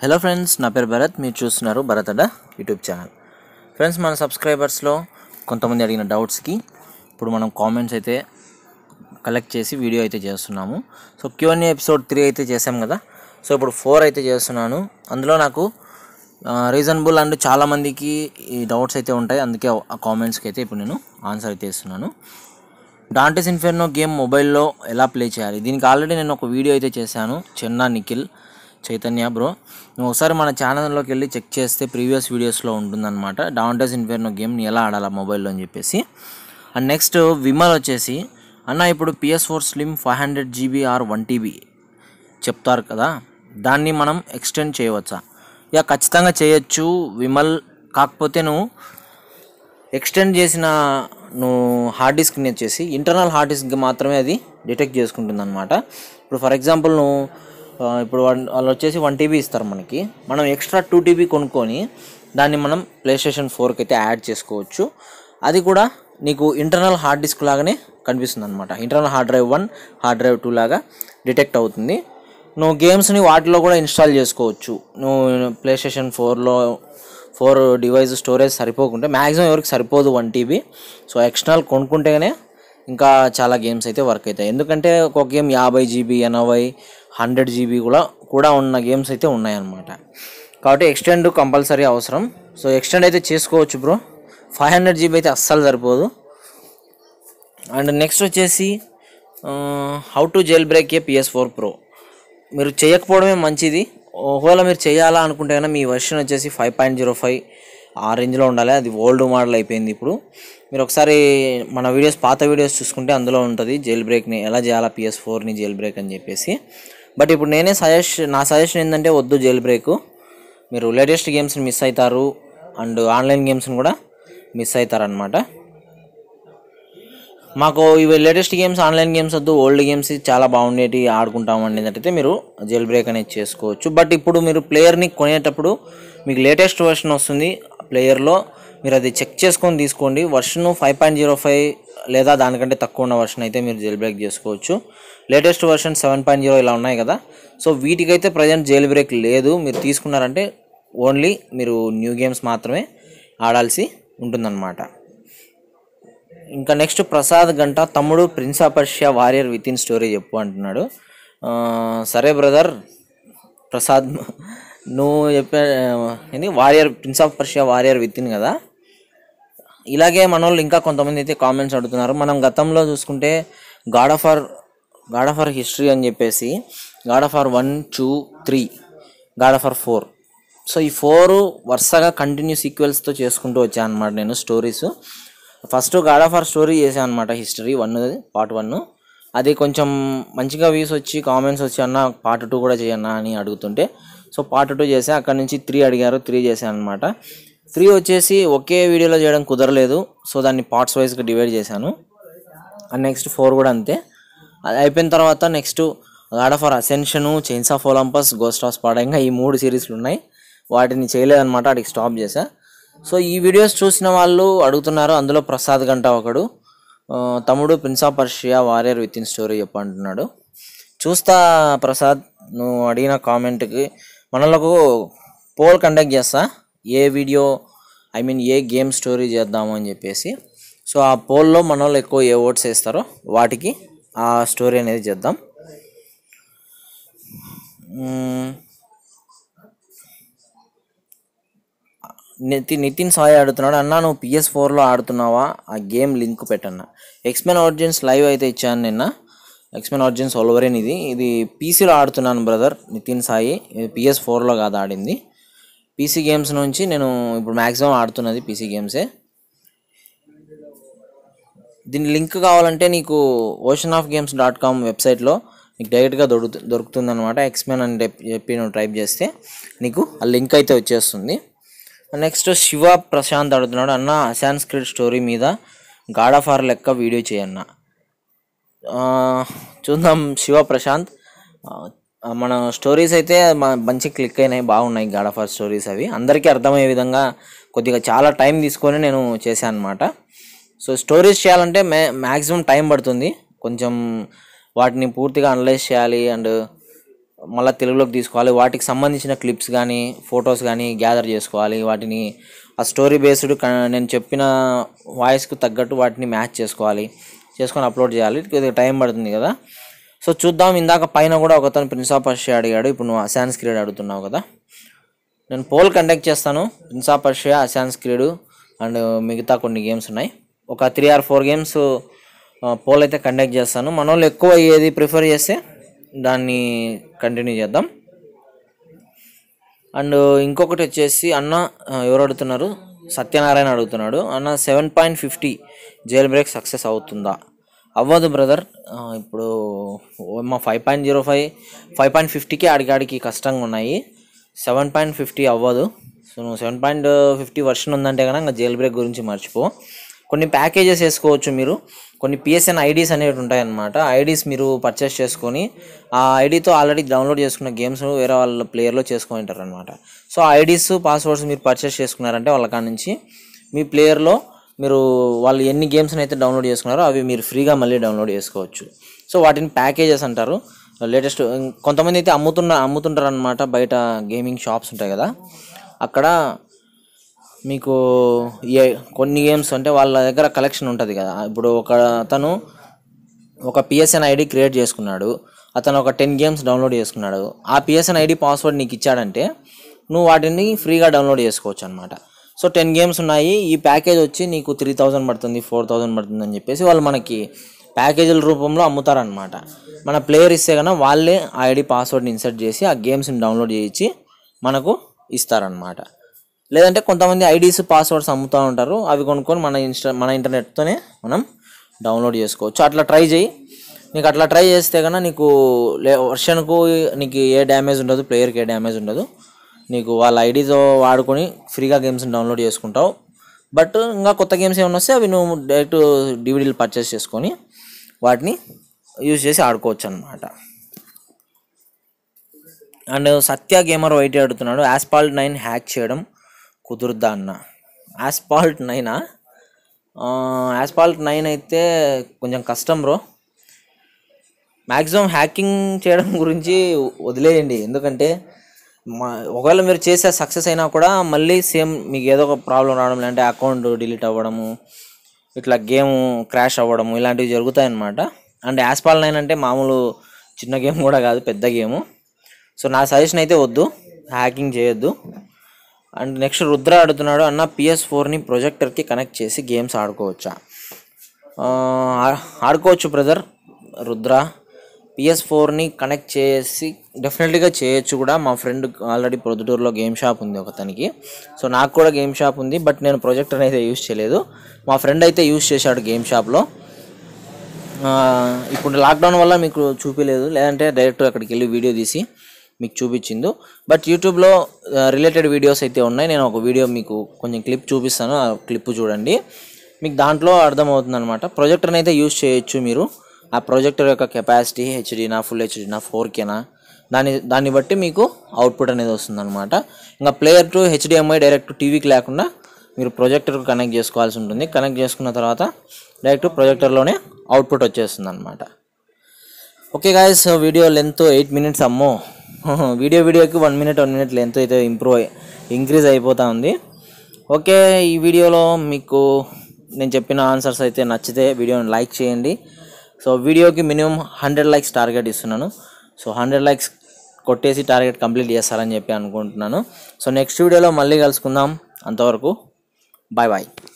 Hello friends నా పేరు భరత్ మీరు చూస్తున్నారు భరత్ అడ్డ యూట్యూబ్ ఛానల్ ఫ్రెండ్స్ మన సబ్స్క్రైబర్స్లో కొంతమంది అడిగిన డౌట్స్కి ఇప్పుడు మనం కామెంట్స్ అయితే కలెక్ట్ చేసి వీడియో అయితే చేస్తున్నాము సో క్యూఎన్ఏ ఎపిసోడ్ త్రీ అయితే చేసాం కదా సో ఇప్పుడు ఫోర్ అయితే చేస్తున్నాను అందులో నాకు రీజనబుల్ అండ్ చాలామందికి ఈ డౌట్స్ అయితే ఉంటాయి అందుకే ఆ కామెంట్స్కి అయితే ఇప్పుడు నేను ఆన్సర్ అయితే ఇస్తున్నాను డాంటెస్ ఇన్ఫెర్నో గేమ్ మొబైల్లో ఎలా ప్లే చేయాలి దీనికి ఆల్రెడీ నేను ఒక వీడియో అయితే చేశాను చెన్నా నిఖిల్ చైతన్య బ్రో నువ్వు ఒకసారి మన ఛానల్లోకి వెళ్ళి చెక్ చేస్తే ప్రీవియస్ వీడియోస్లో ఉంటుందన్నమాట డాంటెస్ ఇన్ఫెర్నో గేమ్ని ఎలా ఆడాలా మొబైల్లో అని చెప్పేసి అండ్ నెక్స్ట్ విమల్ వచ్చేసి అన్న ఇప్పుడు PS four slim five hundred GB or one TB చెప్తారు కదా దాన్ని మనం ఎక్స్టెండ్ చేయవచ్చా ఇక ఖచ్చితంగా చేయొచ్చు విమల్ కాకపోతే నువ్వు ఎక్స్టెండ్ చేసిన నువ్వు హార్డ్ డిస్క్ని వచ్చేసి ఇంటర్నల్ హార్డ్ డిస్క్ మాత్రమే అది డిటెక్ట్ చేసుకుంటుంది అనమాట ఇప్పుడు ఫర్ ఎగ్జాంపుల్ నువ్వు ఆ, ఇప్పుడు వన్- వాళ్ళు వచ్చేసి వన్ టీబీ ఇస్తారు మనకి మనం ఎక్స్ట్రా టూ టీబీ కొనుక్కొని దాన్ని మనం ప్లే స్టేషన్ ఫోర్కి అయితే యాడ్ చేసుకోవచ్చు అది కూడా నీకు ఇంటర్నల్ హార్డ్ డిస్క్ లాగానే కనిపిస్తుంది అనమాట internal hard drive one hard drive two లాగా డిటెక్ట్ అవుతుంది నువ్వు గేమ్స్ని వాటిలో కూడా ఇన్స్టాల్ చేసుకోవచ్చు నువ్వు ప్లే స్టేషన్ ఫోర్లో ఫోర్ డివైస్ స్టోరేజ్ సరిపోకుంటే మ్యాక్సిమం ఎవరికి సరిపోదు వన్ టీబీ సో ఎక్స్టర్నల్ కొనుక్కుంటేనే ఇంకా చాలా గేమ్స్ అయితే వర్క్ అవుతాయి ఎందుకంటే ఒక గేమ్ యాభై జీబీ ఎనభై హండ్రెడ్ జీబీ కూడా కూడా ఉన్న గేమ్స్ అయితే ఉన్నాయన్నమాట కాబట్టి ఎక్స్టెండ్ కంపల్సరీ అవసరం సో ఎక్స్టెండ్ అయితే చేసుకోవచ్చు బ్రో ఫైవ్ హండ్రెడ్ జీబీ అయితే అస్సలు సరిపోదు అండ్ నెక్స్ట్ వచ్చేసి how to jailbreak a PS four pro మీరు చేయకపోవడమే మంచిది ఒకవేళ మీరు చేయాలా అనుకుంటే కనుక మీ వర్షన్ వచ్చేసి ఫైవ్ పాయింట్ జీరో ఫైవ్ ఆ రేంజ్లో ఉండాలి అది ఓల్డ్ మోడల్ అయిపోయింది ఇప్పుడు మీరు ఒకసారి మన వీడియోస్ పాత వీడియోస్ చూసుకుంటే అందులో ఉంటుంది జెల్ బ్రేక్ని ఎలా చేయాలా పిఎస్ ఫోర్ని జెల్ బ్రేక్ అని చెప్పేసి బట్ ఇప్పుడు నేనే సజెస్ట్ నా సజెషన్ ఏంటంటే వద్దు జెల్ బ్రేక్ మీరు లేటెస్ట్ గేమ్స్ని మిస్ అవుతారు అండ్ ఆన్లైన్ గేమ్స్ని కూడా మిస్ అవుతారనమాట మాకు ఇవి లేటెస్ట్ గేమ్స్ ఆన్లైన్ గేమ్స్ వద్దు ఓల్డ్ గేమ్స్ చాలా బాగుండేటి ఆడుకుంటాం అనేది మీరు జెల్ బ్రేక్ అనేది చేసుకోవచ్చు బట్ ఇప్పుడు మీరు ప్లేయర్ని కొనేటప్పుడు మీకు లేటెస్ట్ వర్షన్ వస్తుంది ప్లేయర్లో మీరు అది చెక్ చేసుకొని తీసుకోండి version five point zero five లేదా దానికంటే తక్కువ ఉన్న వర్షన్ అయితే మీరు జెల్ బ్రేక్ చేసుకోవచ్చు latest version seven point zero ఇలా ఉన్నాయి కదా సో వీటికైతే ప్రజెంట్ జెల్ బ్రేక్ లేదు మీరు తీసుకున్నారంటే ఓన్లీ మీరు న్యూ గేమ్స్ మాత్రమే ఆడాల్సి ఉంటుందన్నమాట ఇంకా నెక్స్ట్ ప్రసాద్ గంట తమ్ముడు Prince of Persia Warrior Within story చెప్పు అంటున్నాడు ఆ, సరే బ్రదర్ ప్రసాద్ నువ్వు చెప్పే ఏంది Warrior Prince of Persia Warrior Within కదా ఇలాగే మన వాళ్ళు ఇంకా కొంతమంది అయితే కామెంట్స్ అడుగుతున్నారు మనం గతంలో చూసుకుంటే God of War God of War history అని చెప్పేసి God of War one two three God of War four so ఈ ఫోర్ వరుసగా కంటిన్యూ సీక్వెల్స్తో చేసుకుంటూ వచ్చాను అనమాట నేను stories first God of War story చేశాను అనమాట హిస్టరీ వన్ పార్ట్ వన్ అది కొంచెం మంచిగా వ్యూస్ వచ్చి కామెంట్స్ వచ్చి అన్న పార్ట్ టూ కూడా చేయన్నా అని అడుగుతుంటే సో పార్ట్ టూ చేసా అక్కడ నుంచి త్రీ అడిగారు త్రీ చేశాను అనమాట త్రీ వచ్చేసి ఒకే వీడియోలో చేయడం కుదరలేదు సో దాన్ని పార్ట్స్ వైజ్గా డివైడ్ చేశాను అండ్ నెక్స్ట్ ఫోర్ కూడా అంతే అది అయిపోయిన తర్వాత next God of War Ascension Chains of Olympus Ghost of స్పాడంగా ఈ మూడు సిరీస్లు ఉన్నాయి వాటిని చేయలేదన్నమాట వాటికి స్టాప్ చేశా సో ఈ వీడియోస్ చూసిన వాళ్ళు అడుగుతున్నారు అందులో ప్రసాద్ గంట ఒకడు ఆ, తమ్ముడు Prince of Persia Warrior Within story చెప్పు అంటున్నాడు చూస్తా ప్రసాద్ నువ్వు అడిగిన కామెంట్కి మనలకు పోల్ కండక్ట్ చేస్తా a video I mean a game story చేద్దాము అని చెప్పేసి సో ఆ పోల్లో మన వాళ్ళు ఎక్కువ ఏ ఓట్స్ వేస్తారో వాటికి ఆ స్టోరీ అనేది చేద్దాం మ్మ్. నితిన్ నితిన్ సాయి ఆడుతున్నాడు అన్న నువ్వు పిఎస్ ఫోర్లో ఆడుతున్నావా ఆ గేమ్ లింక్ పెట్టన్న ఎక్స్మెన్ ఆర్జిన్స్ లైవ్ అయితే ఇచ్చాను నిన్న ఎక్స్మెన్ ఆర్జిన్స్ ఓల్వరెన్ ఇది ఇది పీసీలో ఆడుతున్నాను బ్రదర్ నితిన్ సాయి ఇది పిఎస్ ఫోర్లో కాదు ఆడింది పీసీ గేమ్స్ నుంచి నేను ఇప్పుడు మ్యాక్సిమం ఆడుతున్నది పీసీ గేమ్సే దీని లింక్ కావాలంటే నీకు Ocean of Games dot com వెబ్సైట్లో నీకు డైరెక్ట్గా దొరుకుతు దొరుకుతుంది అనమాట ఎక్స్మెన్ అని చెప్పి చెప్పి నువ్వు టైప్ చేస్తే నీకు ఆ లింక్ అయితే వచ్చేస్తుంది నెక్స్ట్ శివ ప్రశాంత్ అడుగుతున్నాడు అన్న అసాన్ స్క్రిప్ట్ స్టోరీ మీద గాడ్ ఆఫ్ ఆర్ లెక్క వీడియో చేయన్న ఆ, చూద్దాం శివ ప్రశాంత్ ఆ, మన స్టోరీస్ అయితే మ- మంచి క్లిక్ అయినాయి బాగున్నాయి గాడ్ ఆఫ్ ఆర్ స్టోరీస్ అవి అందరికీ అర్థమయ్యే విధంగా కొద్దిగా చాలా టైం తీసుకొని నేను చేశాను అనమాట సో స్టోరీస్ చేయాలంటే మ్యా మ్యాక్సిమం టైం పడుతుంది కొంచెం వాటిని పూర్తిగా అనలైజ్ చేయాలి అండ్ మళ్ళీ తెలుగులోకి తీసుకోవాలి వాటికి సంబంధించిన క్లిప్స్ కానీ ఫొటోస్ కానీ గ్యాదర్ చేసుకోవాలి వాటిని ఆ స్టోరీ బేస్డ్ నేను చెప్పిన వాయిస్కి తగ్గట్టు వాటిని మ్యాచ్ చేసుకోవాలి చేసుకొని అప్లోడ్ చేయాలి కొద్దిగా టైం పడుతుంది కదా సో చూద్దాం ఇందాక పైన కూడా ఒకతను ప్రిన్స్ ఆఫ్ పర్షియా అడిగాడు ఇప్పుడు నువ్వు అసాన్స్ క్రీడ్ అడుగుతున్నావు కదా నేను పోల్ కండక్ట్ చేస్తాను Prince of Persia Assassin's Creed and మిగతా కొన్ని గేమ్స్ ఉన్నాయి ఒక three or four games poll అయితే కండక్ట్ చేస్తాను మన వాళ్ళు ఎక్కువ ఏది ప్రిఫర్ చేస్తే దాన్ని కంటిన్యూ చేద్దాం అండ్ ఇంకొకటి వచ్చేసి అన్న ఆ, ఎవరు అడుగుతున్నారు సత్యనారాయణ అడుగుతున్నాడు అన్న seven point fifty jailbreak success అవుతుందా అవ్వదు బ్రదర్ ఇప్పుడు మా five point zero five five point ఫిఫ్టీకి ఆడికాడికి కష్టంగా ఉన్నాయి సెవెన్ పాయింట్ ఫిఫ్టీ అవ్వదు సో నువ్వు సెవెన్ పాయింట్ ఫిఫ్టీ వర్షన్ ఉందంటే కనుక ఇంకా జైల్ బ్రేక్ గురించి మర్చిపో కొన్ని ప్యాకేజెస్ వేసుకోవచ్చు మీరు కొన్ని పిఎస్ఎన్ ఐడీస్ అనేవి ఉంటాయన్నమాట ఐడీస్ మీరు పర్చేస్ చేసుకొని ఆ ఐడీతో ఆల్రెడీ డౌన్లోడ్ చేసుకున్న గేమ్స్ వేరే వాళ్ళ ప్లేయర్లో చేసుకొని ఉంటారు అనమాట సో ఐడీస్ పాస్వర్డ్స్ మీరు పర్చేస్ చేసుకున్నారంటే వాళ్ళ కాడ నుంచి మీ ప్లేయర్లో మీరు వాళ్ళు ఎన్ని గేమ్స్ని అయితే డౌన్లోడ్ చేసుకున్నారో అవి మీరు ఫ్రీగా మళ్ళీ డౌన్లోడ్ చేసుకోవచ్చు సో వాటిని ప్యాకేజెస్ అంటారు లేటెస్ట్ కొంతమంది అయితే అమ్ముతున్న అమ్ముతుంటారు అనమాట బయట గేమింగ్ షాప్స్ ఉంటాయి కదా అక్కడ మీకు ఏ కొన్ని గేమ్స్ అంటే వాళ్ళ దగ్గర కలెక్షన్ ఉంటుంది కదా ఇప్పుడు ఒక అతను ఒక పిఎస్ఎన్ ఐడి క్రియేట్ చేసుకున్నాడు అతను ఒక టెన్ గేమ్స్ డౌన్లోడ్ చేసుకున్నాడు ఆ పిఎస్ఎన్ ఐడి పాస్వర్డ్ నీకు ఇచ్చాడంటే నువ్వు వాటిని ఫ్రీగా డౌన్లోడ్ చేసుకోవచ్చు అనమాట సో టెన్ గేమ్స్ ఉన్నాయి ఈ ప్యాకేజ్ వచ్చి నీకు త్రీ థౌజండ్ పడుతుంది ఫోర్ థౌజండ్ పడుతుంది అని చెప్పేసి వాళ్ళు మనకి ప్యాకేజీల రూపంలో అమ్ముతారనమాట మన ప్లేయర్ ఇస్తే కన్నా వాళ్ళే ఆ ఐడి పాస్వర్డ్ని ఇన్సర్ట్ చేసి ఆ గేమ్స్ని డౌన్లోడ్ చేయించి మనకు ఇస్తారనమాట లేదంటే కొంతమంది ఐడీస్ పాస్వర్డ్స్ అమ్ముతూ ఉంటారు అవి కొనుక్కొని మన ఇన్స్టా మన ఇంటర్నెట్తోనే మనం డౌన్లోడ్ చేసుకోవచ్చు అట్లా ట్రై చేయి నీకు అట్లా ట్రై చేస్తే కన్నా నీకు లే వర్షన్కు నీకు ఏ డ్యామేజ్ ఉండదు ప్లేయర్కి ఏ డ్యామేజ్ ఉండదు నీకు వాళ్ళ ఐడీతో వాడుకొని ఫ్రీగా గేమ్స్ని డౌన్లోడ్ చేసుకుంటావు బట్ ఇంకా కొత్త గేమ్స్ ఏమైనా వస్తే అవి నువ్వు డైరెక్ట్ డివిడీలు పర్చేస్ చేసుకొని వాటిని యూజ్ చేసి ఆడుకోవచ్చు అనమాట అండ్ సత్య గేమర్ వైట్ అడుగుతున్నాడు ఆస్పాల్ట్ నైన్ హ్యాక్ చేయడం కుదురుద్దా అన్న ఆస్పాల్ట్ నైనా ఆస్పాల్ట్ నైన్ అయితే కొంచెం కష్టం బ్రో మ్యాక్సిమం హ్యాకింగ్ చేయడం గురించి వదిలేయండి ఎందుకంటే మా ఒకవేళ మీరు చేసే సక్సెస్ అయినా కూడా మళ్ళీ సేమ్ మీకు ఏదో ఒక ప్రాబ్లం రావడం లేదంటే అకౌంట్ డిలీట్ అవ్వడము ఇట్లా గేమ్ క్రాష్ అవ్వడము ఇలాంటివి జరుగుతాయి అన్నమాట అండ్ యాస్పాల్ నైన్ అంటే మామూలు చిన్న గేమ్ కూడా కాదు పెద్ద గేము సో నా సజెషన్ అయితే వద్దు హ్యాకింగ్ చేయొద్దు అండ్ నెక్స్ట్ రుద్ర అడుగుతున్నాడు అన్న పిఎస్ ఫోర్ని ప్రొజెక్టర్కి కనెక్ట్ చేసి గేమ్స్ ఆడుకోవచ్చా ఆ, ఆ- ఆడుకోవచ్చు బ్రదర్ రుద్ర పిఎస్ ఫోర్ని కనెక్ట్ చేసి డెఫినెట్లీగా చేయొచ్చు కూడా మా ఫ్రెండ్ ఆల్రెడీ ప్రొద్దుటూరులో గేమ్ షాప్ ఉంది ఒకతనికి సో నాకు కూడా గేమ్ షాప్ ఉంది బట్ నేను ప్రొజెక్టర్ అయితే యూస్ చేయలేదు మా ఫ్రెండ్ అయితే యూస్ చేశాడు గేమ్ షాప్లో ఆ, ఇప్పుడు లాక్డౌన్ వల్ల మీకు చూపించలేదు లేదంటే డైరెక్ట్ అక్కడికి వెళ్ళి వీడియో తీసి మీకు చూపించింది బట్ యూట్యూబ్లో రిలేటెడ్ వీడియోస్ అయితే ఉన్నాయి నేను ఒక వీడియో మీకు కొంచెం క్లిప్ చూపిస్తాను ఆ క్లిప్ చూడండి మీకు దాంట్లో అర్థమవుతుంది అనమాట ప్రొజెక్టర్ని అయితే యూజ్ చేయొచ్చు మీరు ఆ ప్రొజెక్టర్ యొక్క కెపాసిటీ హెచ్డీనా ఫుల్ హెచ్డీనా ఫోర్ కేనా దాని దాన్ని బట్టి మీకు అవుట్పుట్ అనేది వస్తుంది అనమాట ఇంకా ప్లేయర్ టు హెచ్డిఎంఐ డైరెక్ట్ టీవీకి లేకుండా మీరు ప్రొజెక్టర్కి కనెక్ట్ చేసుకోవాల్సి ఉంటుంది కనెక్ట్ చేసుకున్న తర్వాత డైరెక్ట్ ప్రొజెక్టర్లోనే అవుట్పుట్ వచ్చేస్తుంది అనమాట okay guys video length eight minutes అమ్మో వీడియో వీడియోకి one minute one minute length అయితే ఇంప్రూవ్ ఇంక్రీజ్ అయిపోతూ ఉంది ఓకే ఈ వీడియోలో మీకు నేను చెప్పిన ఆన్సర్స్ అయితే నచ్చితే వీడియోని లైక్ చేయండి సో వీడియోకి మినిమం హండ్రెడ్ లైక్స్ టార్గెట్ ఇస్తున్నాను సో హండ్రెడ్ లైక్స్ కొట్టేసి టార్గెట్ కంప్లీట్ చేస్తారని చెప్పి అనుకుంటున్నాను సో నెక్స్ట్ వీడియోలో మళ్ళీ కలుసుకుందాం అంతవరకు బాయ్ బాయ్